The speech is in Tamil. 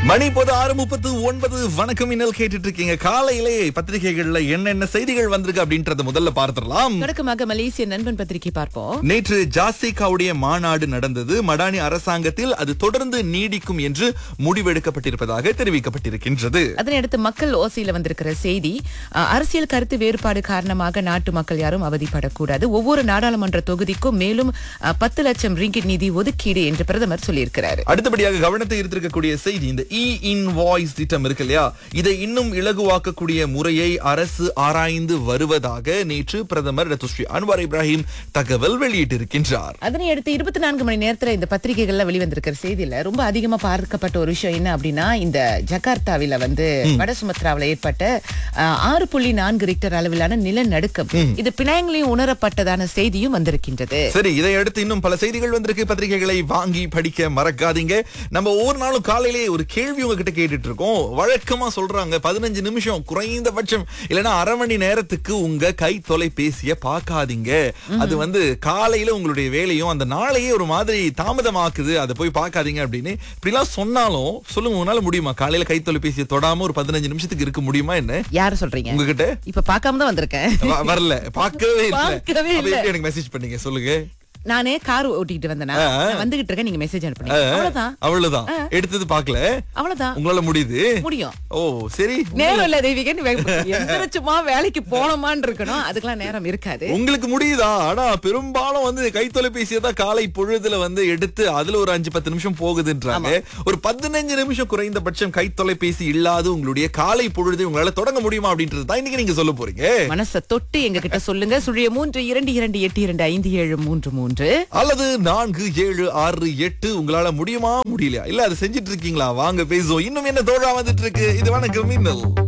மணி இப்போது ஆறு முப்பத்து ஒன்பது வணக்கம் இன்னல் கேட்டுட்டு இருக்கீங்க காலையிலே பத்திரிகைகள்ல என்னென்ன செய்திகள் வந்திருக்கு அப்படின்றத முதல்ல பார்த்துடலாம் தொடக்கமாக மலேசிய நண்பன் பத்திரிகை பார்ப்போம் நேற்று ஜாசிகாவுடைய மாநாடு நடந்தது மடானி அரசாங்கத்தில் அது தொடர்ந்து நீடிக்கும் என்று முடிவெடுக்கப்பட்டிருப்பதாக தெரிவிக்கப்பட்டிருக்கின்றது அதனையடுத்து மக்கள் ஓசையில வந்திருக்கிற செய்தி அஹ், அரசியல் கருத்து வேறுபாடு காரணமாக நாட்டு மக்கள் யாரும் அவதிப்படக்கூடாது ஒவ்வொரு நாடாளுமன்ற தொகுதிக்கும் மேலும் அஹ், பத்து லட்சம் ரிங்கிட் நிதி ஒதுக்கீடு என்று பிரதமர் சொல்லியிருக்கிறார் அடுத்தபடியாக கவனத்தை ஈர்த்திருக்கக்கூடிய செய்தி இந்த இ இன்வாய்ஸ் திட்டம் இருக்கு இல்லையா இதை இன்னும் இலகுவாக்கக்கூடிய முறையை அரசு ஆராய்ந்து வருவதாக நேற்று பிரதமர் டத்து ஸ்ரீ அன்வார் இப்ராஹிம் தகவல் வெளியிட்டிருக்கின்றார் அதனை அடுத்து இருபத்தி நான்கு மணி நேரத்துல இந்த பத்திரிகைகள்ல வெளிவந்திருக்கிற செய்தியில ரொம்ப அதிகமா பார்க்கப்பட்ட ஒரு விஷயம் என்ன அப்படின்னா இந்த ஜகார்த்தாவில வந்து வட சுமத்ராவில ஏற்பட்ட அஹ், ஆறு புள்ளி நான்கு ரிக்டர் அளவிலான நிலநடுக்கம் இது பினாங்கிலையும் உணரப்பட்டதான செய்தியும் வந்திருக்கின்றது சரி இதை அடுத்து இன்னும் பல செய்திகள் வந்திருக்கு பத்திரிகைகளை வாங்கி படிக்க மறக்காதீங்க நம்ம ஒவ்வொரு நாளும் காலையிலேயே ஒரு கேள்வி உங்ககிட்ட கேட்டுட்டு இருக்கோம் வழக்கமா சொல்றாங்க பதினஞ்சு நிமிஷம் குறைந்தபட்சம் இல்லைன்னா அரை மணி நேரத்துக்கு உங்க கை தொலைபேசிய பார்க்காதீங்க அது வந்து காலையில உங்களுடைய வேலையும் அந்த நாளையே ஒரு மாதிரி தாமதமாக்குது அதை போய் பார்க்காதீங்க அப்படின்னு இப்படிலாம் சொன்னாலும் சொல்லுங்க உங்களால முடியுமா காலையில கை தொலைபேசியை தொடாம ஒரு பதினஞ்சு நிமிஷத்துக்கு இருக்க முடியுமா என்ன யாரு சொல்றீங்க உங்ககிட்ட இப்ப பார்க்காம தான் வந்திருக்கேன் வ- வரல பார்க்கவே இல்ல பார்க்கவே அப்ப இல்ல. எப்படி எனக்கு மெசேஜ் பண்ணீங்க சொல்லுங்க நானே கார் ஓட்டிட்டு வந்தேனா நான் வந்துகிட்டு இருக்கேன் நீங்க மெசேஜ் அனுப்புனீங்க அவ்வளவுதான் அவ்வளவுதான் எடுத்தது பார்க்கல அவ்வளவுதான் உங்களால முடியுது முடியும் ஓ சரி நேரம் இல்ல தெய்வீகன் எந்திரிச்சுமா வேலைக்கு போனோமான்னு இருக்கணும் அதுக்கெல்லாம் நேரம் இருக்காது உங்களுக்கு முடியுதா ஆனா பெரும்பாலும் வந்து கை தொலைபேசியை தான் காலை பொழுதுல வந்து எடுத்து அதுல ஒரு அஞ்சு பத்து நிமிஷம் போகுதுன்றாங்க ஒரு பதினஞ்சு நிமிஷம் குறைந்தபட்சம் கை தொலைபேசி இல்லாத உங்களுடைய காலை பொழுதை உங்களால தொடங்க முடியுமா அப்படின்றது தான் இன்னைக்கு நீங்க சொல்ல போறீங்க மனச தொட்டு எங்க கிட்ட சொல்லுங்க சுழிய மூன்று இரண்டு இரண்டு எட்டு இரண்டு ஐந்து ஏழு மூன்று மூன்று அல்லது நான்கு ஏழு ஆறு எட்டு உங்களால முடியுமா முடியலையா இல்ல அதை செஞ்சிட்டு இருக்கீங்களா வாங்க பேசுவோம் இன்னும் என்ன தோழா வந்துட்டு இருக்கு இது வணக்கம் மின்னல்